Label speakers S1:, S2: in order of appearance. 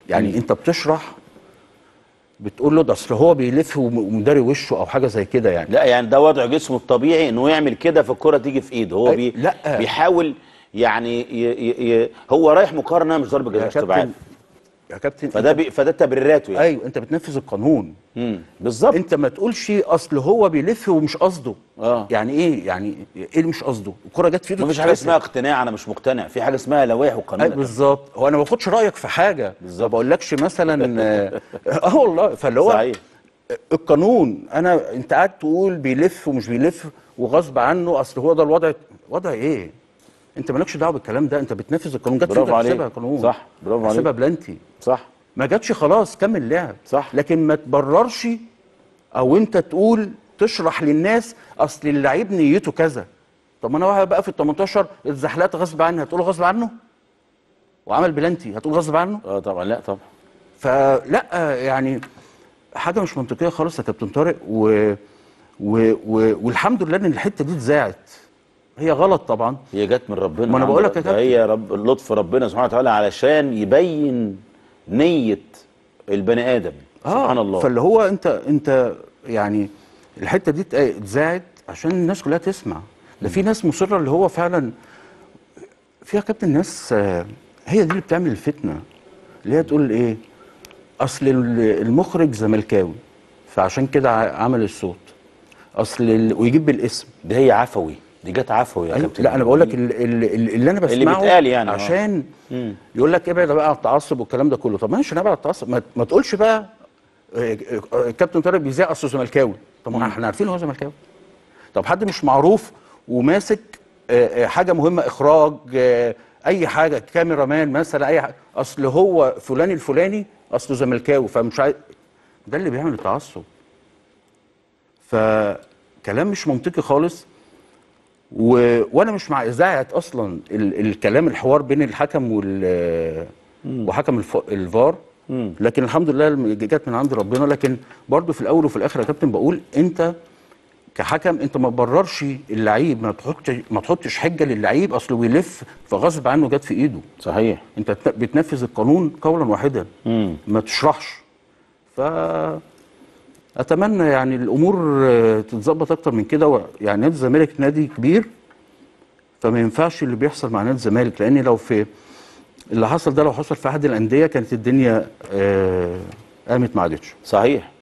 S1: يعني انت بتشرح بتقول له ده اصل هو بيلف وم- ومداري وشه او حاجه زي كده يعني
S2: لا يعني ده وضع جسمه الطبيعي انه يعمل كده في تيجي في ايده هو
S1: أي-
S2: بي
S1: لا.
S2: بيحاول يعني ي ي ي هو رايح مقارنه مش ضربه جزاء
S1: يا
S2: استبعاد
S1: كابتن يا كابتن
S2: فده
S1: انت-
S2: بي فده تبريراته يعني
S1: ايوه انت بتنفذ القانون
S2: امم بالظبط
S1: انت ما تقولش اصل هو بيلف ومش قصده
S2: اه.
S1: يعني ايه يعني ايه اللي مش قصده الكره جت في ايده
S2: مفيش حاجه
S1: تتحسب.
S2: اسمها اقتناع انا مش مقتنع في حاجه اسمها لوائح
S1: أي
S2: وقانون
S1: بالظبط هو انا ما باخدش رايك في حاجه ما بقولكش مثلا اه آه والله فاللي هو
S2: صحيح
S1: القانون انا انت قاعد تقول بيلف ومش بيلف وغصب عنه اصل هو ده الوضع وضع ايه انت مالكش دعوه بالكلام ده انت بتنفذ القانون جت في
S2: برافو
S1: ايدك
S2: عليك.
S1: تحسبها قانون
S2: صح، برافو عليك.
S1: تحسبها بلانتي
S2: صح
S1: ما جاتش خلاص كمل لعب
S2: صح.
S1: لكن ما تبررش او انت تقول تشرح للناس اصل اللعيب نيته كذا طب ما انا واحد بقى في ال 18 اتزحلقت غصب عني هتقول غصب عنه وعمل بلانتي هتقول غصب عنه
S2: اه طبعا لا طبعا
S1: فلا يعني حاجه مش منطقيه خالص يا كابتن طارق و... و... و... والحمد لله ان الحته دي اتذاعت هي غلط طبعا
S2: هي جت من ربنا
S1: ما أنا بقول لك يا
S2: ده
S1: كابتن.
S2: هي رب لطف ربنا سبحانه وتعالى علشان يبين نيه البني ادم سبحان الله
S1: فاللي هو انت انت يعني الحته دي ات- اتذاعت عشان الناس كلها تسمع ده في ناس مصره اللي هو فعلا فيها كابتن ناس آه، هي دي اللي بتعمل الفتنه اللي هي تقول ايه اصل ال- المخرج زملكاوي فعشان كده ع- عمل الصوت اصل ال... ويجيب بالاسم
S2: ده هي عفوي دي جت عفوي يا
S1: أيوة.
S2: كابتن
S1: لا انا بقول لك ال- ال- ال- اللي انا
S2: اللي
S1: بسمعه
S2: بيتقال يعني، آه.
S1: عشان يقول لك ابعد بقى عن التعصب والكلام ده كله طب ماشي نبعد عن التعصب ما, ما تقولش بقى آه، آه، كابتن طارق بيذيع اصله زملكاوي طب ما احنا عارفين هو زملكاوي طب حد مش معروف وماسك آه، آه، حاجه مهمه اخراج آه، اي حاجه كاميرا مان مثلا اي حاجه اصل هو فلان الفلاني اصله زملكاوي فمش عايز ده اللي بيعمل التعصب فكلام مش منطقي خالص و... وانا مش مع اذاعه اصلا ال... الكلام الحوار بين الحكم وال وحكم الف... الفار لكن الحمد لله الم- جت من عند ربنا لكن برضو في الاول وفي الاخر يا كابتن بقول انت كحكم انت ما تبررش اللعيب ما تحطش ما تحطش حجه للعيب اصله بيلف فغصب عنه جت في ايده
S2: صحيح
S1: انت بت- بتنفذ القانون قولا واحدا
S2: مم.
S1: ما تشرحش ف اتمنى يعني الامور آه، تتظبط اكتر من كده و- يعني نادي الزمالك نادي كبير فما ينفعش اللي بيحصل مع نادي الزمالك لان لو في اللي حصل ده لو حصل في احد الانديه كانت الدنيا آه، قامت ما عادتش
S2: صحيح